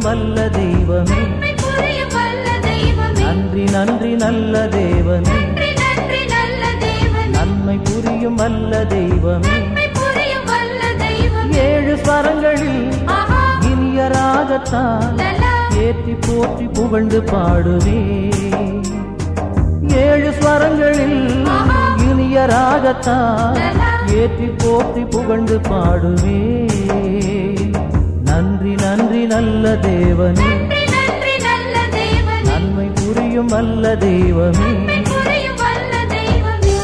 வல்ல தெய்வமே நன்மை புரியும் வல்ல தெய்வமே நன்றி நன்றி நல்ல தேவனே நன்றி நன்றி நல்ல தேவனே நன்மை புரியும் வல்ல தெய்வமே நன்மை புரியும் வல்ல தெய்வமே ஏழு ஸ்வரங்களில் ஆஹா இனிய ராகத்தான் லலா ஏற்றி போற்றி புகழ்ந்து பாடுவே ஏழு ஸ்வரங்களில் இனிய ராகத்தான் ஏற்றி போற்றி புகழ்ந்து பாடுவே நன்றி நன்றி நல்ல தேவனே நன்றி நன்றி நல்ல தேவனே நன்மை புரியும் வல்ல தெய்வமே நன்மை புரியும் வல்ல தெய்வமே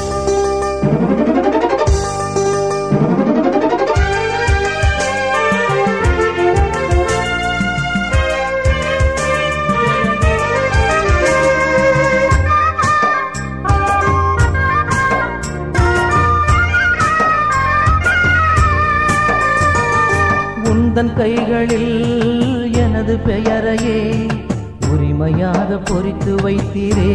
உந்தன் கைகளில் எனது பெயரையே உரிமையாக பொறித்து வைத்தீரே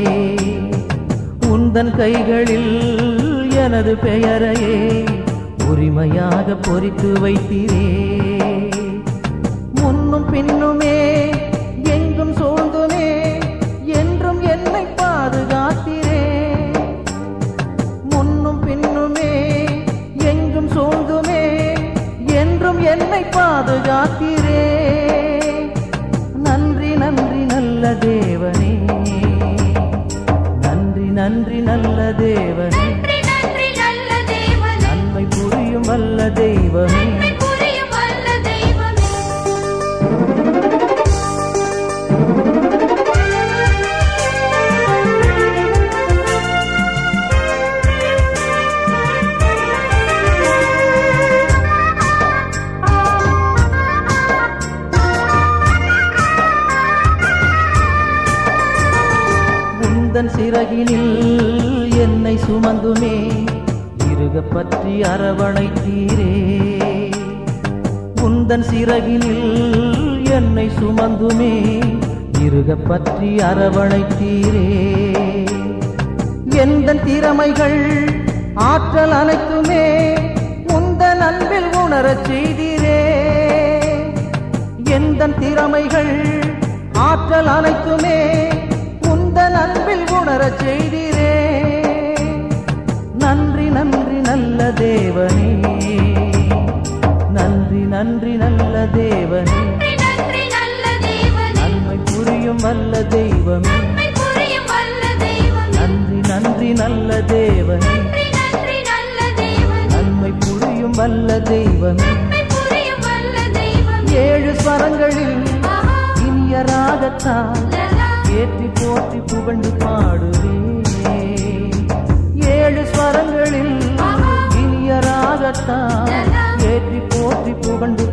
உந்தன் கைகளில் எனது பெயரையே உரிமையாக பொறித்து வைத்தீரே முன்னும் பின்னுமே எங்கும் சூழ்ந்துமே என்றும் என்னை பாதுகாத்தீரே முன்னும் பின்னுமே எங்கும் சூழ்ந்துமே என்றும் என்னை பாதுகாத்தீரே நன்றி நன்றி நல்ல தேவனே நன்றி நன்றி நல்ல தேவனே நன்றி நன்றி நல்ல தேவனே நன்மை புரியும் வல்ல தெய்வமே நன்மை புரியும் வல்ல தெய்வமே உந்தன் சிறகினில் என்னை சுமந்துமே இருக பற்றி அரவணைத்தீரே உந்தன் சிறகினில் என்னை சுமந்துமே இருக பற்றி அரவணைத்தீரே எந்த திறமைகள் ஆற்றல் அனைத்துமே உந்தன் அன்பில் உணரச் செய்தீரே எந்த திறமைகள் ஆற்றல் அனைத்துமே உந்தன் அன்பில் உணரச் செய்தீரே நன்றி நன்றி நல்ல தேவனே நன்றி நன்றி நல்ல தேவனே நன்றி நன்றி நல்ல தேவனே நன்மை புரியும் வல்ல தெய்வமே நன்மை புரியும் வல்ல தெய்வமே நன்றி நன்றி நல்ல தேவனே நன்றி நன்றி நல்ல தேவனே நன்மை புரியும் வல்ல தெய்வமே நன்மை புரியும் வல்ல தெய்வமே ஏழு ஸ்வரங்களில் ஆஹா இனிய ராகத்தான் லலா ஏற்றி போற்றி புகழ்ந்து பாடுவே ஏழு ஸ்வரங்களில் இனிய ராகத்தான் ஏற்றி போற்றி புகழ்ந்து